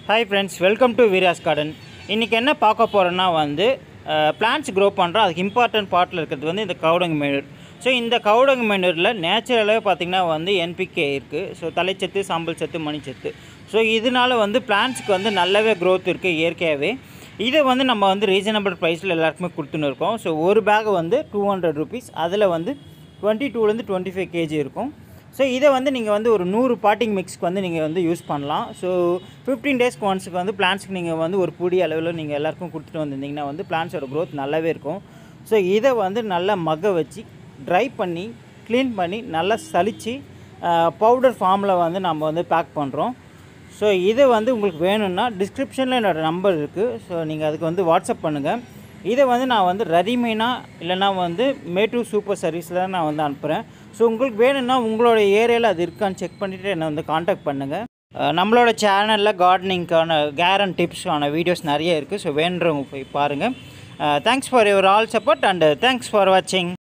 hi friends welcome to Veera's garden இன்றைக்கி என்ன பார்க்க போகிறோன்னா வந்து பிளான்ட்ஸ் க்ரோ பண்ணுறோம் அதுக்கு இம்பார்ட்டன்ட் பார்ட்டில் இருக்கிறது வந்து இந்த கவுடங் மெனூர் ஸோ இந்த கவுடங் மெனூரில் நேச்சுரலாகவே பார்த்திங்கன்னா வந்து என்பிகே இருக்குது ஸோ தலைச்சத்து சாம்பல் சத்து மணிச்சத்து ஸோ இதனால வந்து பிளான்ட்ஸ்க்கு வந்து நல்லாவே க்ரோத் இருக்குது இயற்கையாகவே இதை வந்து நம்ம வந்து ரீசனபிள் ப்ரைஸில் எல்லாருக்குமே கொடுத்துன்னு இருக்கோம் ஸோ ஒரு பேக் வந்து டூ ஹண்ட்ரட் ருபீஸ் அதில் வந்து டுவெண்ட்டி டூலேருந்து டுவெண்ட்டி ஃபைவ் கேஜி இருக்கும் ஸோ இதை வந்து நீங்கள் வந்து ஒரு நூறு பாட்டிங் மிக்ஸ்க்கு வந்து நீங்கள் வந்து யூஸ் பண்ணலாம் ஸோ ஃபிஃப்டீன் டேஸ்க்கு ஒன்ஸுக்கு வந்து பிளான்ட்ஸ்க்கு நீங்கள் வந்து ஒரு பொடி அளவில் நீங்கள் எல்லாருக்கும் கொடுத்துட்டு வந்திருந்தீங்கன்னா வந்து பிளான்ட்ஸோட க்ரோத் நல்லாவே இருக்கும் ஸோ இதை வந்து நல்லா மக்க வச்சு ட்ரை பண்ணி க்ளீன் பண்ணி நல்லா சலித்து பவுடர் ஃபார்மில் வந்து நம்ம வந்து பேக் பண்ணுறோம் ஸோ இது வந்து உங்களுக்கு வேணும்னா டிஸ்கிரிப்ஷனில் என்னோடய நம்பர் இருக்குது ஸோ நீங்கள் அதுக்கு வந்து வாட்ஸ்அப் பண்ணுங்கள் இதை வந்து நான் வந்து ரெடிமேனா இல்லைனா வந்து மேட்டூர் சூப்பர் சர்வீஸில் நான் வந்து அனுப்புகிறேன் ஸோ உங்களுக்கு வேணும்னா உங்களோட ஏரியாவில் அது இருக்கான்னு செக் பண்ணிவிட்டு என்னை வந்து காண்டாக்ட் பண்ணுங்கள் அஹ் நம்மளோட சேனலில் கார்டனிங்க்கான கேரன் டிப்ஸ்க்கான வீடியோஸ் நிறைய இருக்குது ஸோ வேணுறவங்க போய் பாருங்கள் thanks for your all support and thanks for வாட்சிங்